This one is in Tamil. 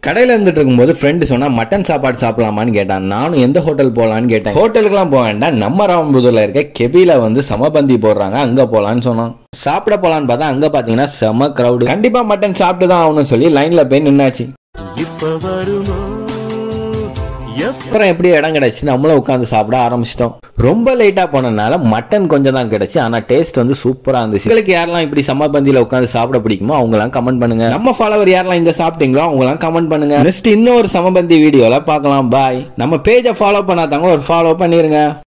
கடையில இருந்துட்டு இருக்கும்போது ஃப்ரெண்டு சொன்னா மட்டன் சாப்பாடு சாப்பிடலாமான்னு கேட்டான் நானும் எந்த ஹோட்டல் போலான்னு கேட்டேன் ஹோட்டலுக்குலாம் போக வேண்டாம் நம்ம ராமபுதூர்ல இருக்க கெபில வந்து சமபந்தி போடுறாங்க அங்க போலான்னு சொன்னோம் சாப்பிட போலான்னு பார்த்தா அங்க பாத்தீங்கன்னா செம கிரௌடு கண்டிப்பா மட்டன் சாப்பிட்டு தான் ஆகணும்னு சொல்லி லைன்ல போய் நின்னாச்சு இப்ப வருமோ எப்ப அப்புறம் எப்படி இடம் கிடைச்சு நம்மளும் உட்காந்து சாப்பிட ஆரம்பிச்சிட்டோம் ரொம்ப லேட்டா போனனால மட்டன் கொஞ்சம் தான் கிடைச்சு ஆனா டேஸ்ட் வந்து சூப்பரா இருந்துச்சு உங்களுக்கு யாரெல்லாம் இப்படி சம்மபந்தியில உட்காந்து சாப்பிட பிடிக்குமோ அவங்கலாம் கமெண்ட் பண்ணுங்க நம்ம ஃபாலோவர் யாரெல்லாம் இங்க சாப்பிட்டீங்களோ அவங்கலாம் கமெண்ட் பண்ணுங்க நெக்ஸ்ட் இன்னொரு சமபந்தி வீடியோல பார்க்கலாம் பாய் நம்ம பேஜை ஃபாலோ பண்ணாதவங்க ஒரு ஃபாலோ பண்ணிருங்க